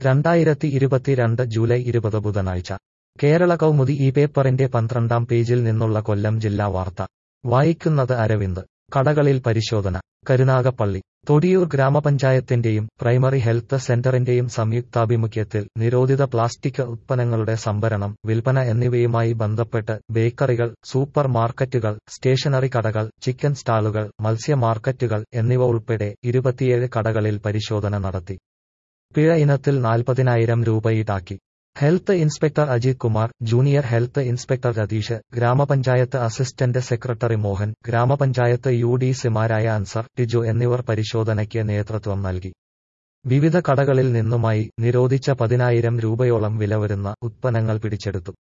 രണ്ടായിരത്തി ഇരുപത്തിരണ്ട് ജൂലൈ ഇരുപത് ബുധനാഴ്ച കേരള കൗമുദി ഈ പേപ്പറിന്റെ പന്ത്രണ്ടാം പേജിൽ നിന്നുള്ള കൊല്ലം ജില്ലാ വാർത്ത വായിക്കുന്നത് അരവിന്ദ് കടകളിൽ പരിശോധന കരുനാഗപ്പള്ളി തൊടിയൂർ ഗ്രാമപഞ്ചായത്തിന്റെയും പ്രൈമറി ഹെൽത്ത് സെന്ററിന്റെയും സംയുക്താഭിമുഖ്യത്തിൽ നിരോധിത പ്ലാസ്റ്റിക് ഉത്പന്നങ്ങളുടെ സംഭരണം വിൽപ്പന എന്നിവയുമായി ബന്ധപ്പെട്ട് ബേക്കറികൾ സൂപ്പർ മാർക്കറ്റുകൾ സ്റ്റേഷനറി കടകൾ ചിക്കൻ സ്റ്റാളുകൾ മത്സ്യ മാർക്കറ്റുകൾ എന്നിവ ഉൾപ്പെടെ ഇരുപത്തിയേഴ് കടകളിൽ പരിശോധന നടത്തി പിഴ ഇനത്തിൽ നാൽപ്പതിനായിരം രൂപ ഈടാക്കി health inspector Ajith Kumar junior health inspector Ratheesh ഗ്രാമപഞ്ചായത്ത് അസിസ്റ്റന്റ് സെക്രട്ടറി മോഹൻ ഗ്രാമപഞ്ചായത്ത് യു ഡി സിമാരായ അൻസർ ടിജു എന്നിവർ പരിശോധനയ്ക്ക് നേതൃത്വം നൽകി വിവിധ കടകളിൽ നിന്നുമായി നിരോധിച്ച പതിനായിരം രൂപയോളം വില വരുന്ന ഉത്പന്നങ്ങൾ പിടിച്ചെടുത്തു